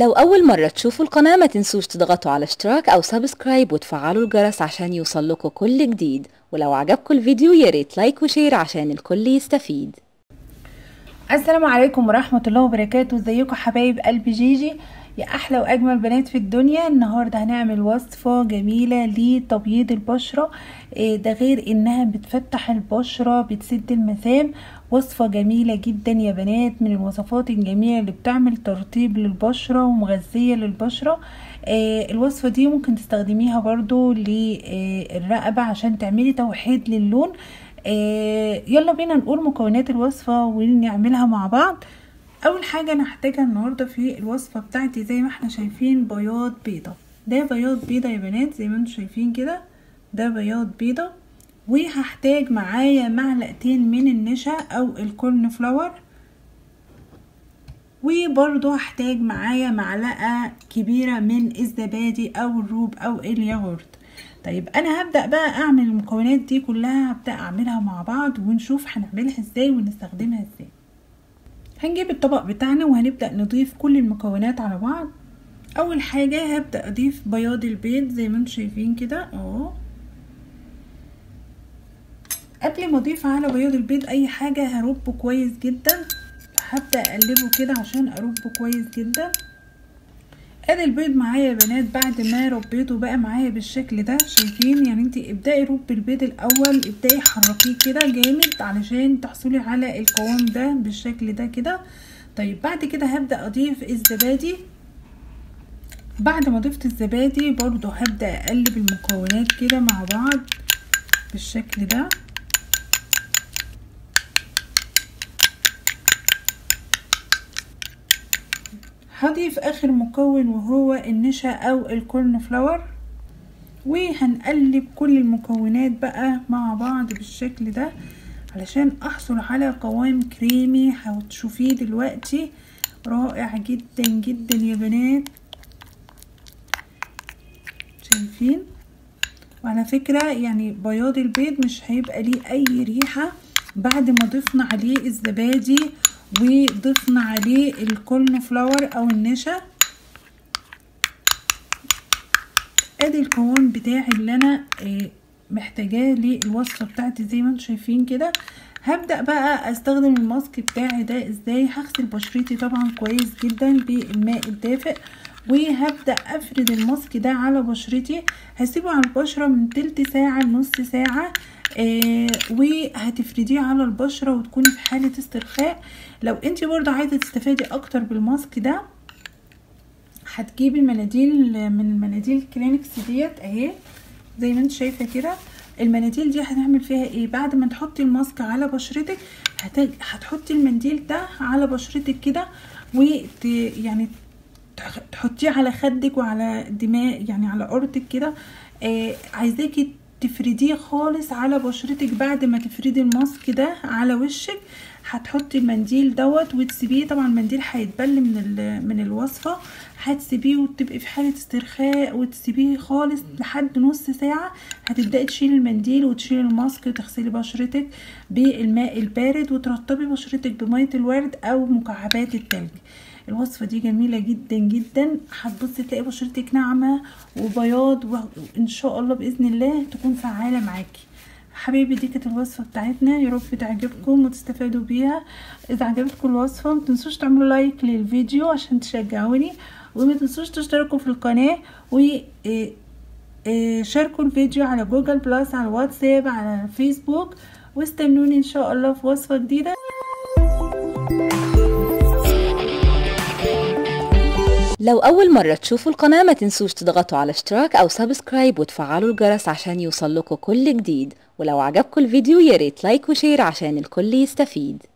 لو أول مرة تشوفوا القناة ما تنسوش تضغطوا على اشتراك أو سبسكرايب وتفعلوا الجرس عشان يوصلكوا كل جديد ولو عجبكم الفيديو ياريت لايك وشير عشان الكل يستفيد السلام عليكم ورحمة الله وبركاته ازيكم حبايب قلب جيجي يا احلى واجمل بنات في الدنيا النهارده هنعمل وصفه جميله لتبييض البشره إيه ده غير انها بتفتح البشره بتسد المسام وصفه جميله جدا يا بنات من الوصفات الجميله اللي بتعمل ترطيب للبشره ومغذيه للبشره إيه الوصفه دي ممكن تستخدميها برضو للرقبه عشان تعملي توحيد للون إيه يلا بينا نقول مكونات الوصفه ونعملها مع بعض اول حاجة انا هحتاجها النهاردة في الوصفة بتاعتي زي ما احنا شايفين بياض بيضة ده بياض بيضة يا بنات زي ما انتم شايفين كده ده بياض بيضة وهحتاج معايا معلقتين من النشا او الكورن فلاور وبرضو هحتاج معايا معلقة كبيرة من الزبادي او الروب او الياغورت طيب انا هبدأ بقى اعمل المكونات دي كلها هبدأ اعملها مع بعض ونشوف هنعملها ازاي ونستخدمها ازاي هنجيب الطبق بتاعنا وهنبدأ نضيف كل المكونات على بعض اول حاجة هبدأ اضيف بياض البيض زي ما انتم شايفين كده اهو قبل ما اضيف على بياض البيض اي حاجة هربه كويس جدا هبدأ اقلبه كده عشان اربه كويس جدا ادي البيض معايا يا بنات بعد ما ربيته بقى معايا بالشكل ده شايفين يعني انت ابدأي رب البيض الاول ابدأي حركيه كده جامد علشان تحصلي على القوام ده بالشكل ده كده طيب بعد كده هبدأ اضيف الزبادي بعد ما ضفت الزبادي برضو هبدأ اقلب المكونات كده مع بعض بالشكل ده هضيف اخر مكون وهو النشا او الكورن فلاور وهنقلب كل المكونات بقى مع بعض بالشكل ده علشان احصل على قوام كريمي هتشوفيه دلوقتي رائع جدا جدا يا بنات شايفين وعلى فكرة يعني بياض البيض مش هيبقى ليه اي ريحة بعد ما ضفنا عليه الزبادي وضفنا عليه الكورن فلاور او النشا ادي القوام بتاعي اللي انا محتاجاه للوصفه بتاعتي زي ما انتم شايفين كده هبدا بقى استخدم الماسك بتاعي ده ازاي هغسل بشرتي طبعا كويس جدا بالماء الدافئ وهبدا افرد الماسك ده على بشرتي هسيبه على البشره من تلت ساعه لنص ساعه آه وهتفرديه على البشرة وتكوني في حالة استرخاء لو انت برضه عايزة تستفادي اكتر بالماسك ده هتجيبي مناديل من المناديل الكلينكس ديت اهي زي ما انت شايفة كده المناديل دي هنعمل فيها ايه بعد ما تحطي الماسك على بشرتك هت... هتحطي المنديل ده على بشرتك كده وت... يعني تحطيه على خدك وعلى دماغ يعني على قرطك كده آه عايزاكي تفرديه خالص على بشرتك بعد ما تفردي الماسك ده على وشك هتحطي المنديل دوت وتسيبيه طبعا المنديل هيتبل من من الوصفه هتسيبيه وتبقي في حاله استرخاء وتسيبيه خالص لحد نص ساعه هتبداي تشيلي المنديل وتشيلي الماسك وتغسلي بشرتك بالماء البارد وترطبي بشرتك بميه الورد او مكعبات التلج الوصفة دي جميلة جدا جدا هتبصي تلاقي بشرتك ناعمة وبياض وان شاء الله بإذن الله تكون فعالة معاكي حبيبي دي كانت الوصفة بتاعتنا يا رب تعجبكم وتستفادوا بيها اذا عجبتكم الوصفة متنسوش تعملوا لايك للفيديو عشان تشجعوني ومتنسوش تشتركوا في القناة و شاركوا الفيديو على جوجل بلس على الواتساب على الفيسبوك واستنوني ان شاء الله في وصفة جديدة لو أول مرة تشوفوا القناة ما تنسوش تضغطوا على اشتراك أو سبسكرايب وتفعلوا الجرس عشان يوصلكوا كل جديد ولو عجبكم الفيديو ياريت لايك وشير عشان الكل يستفيد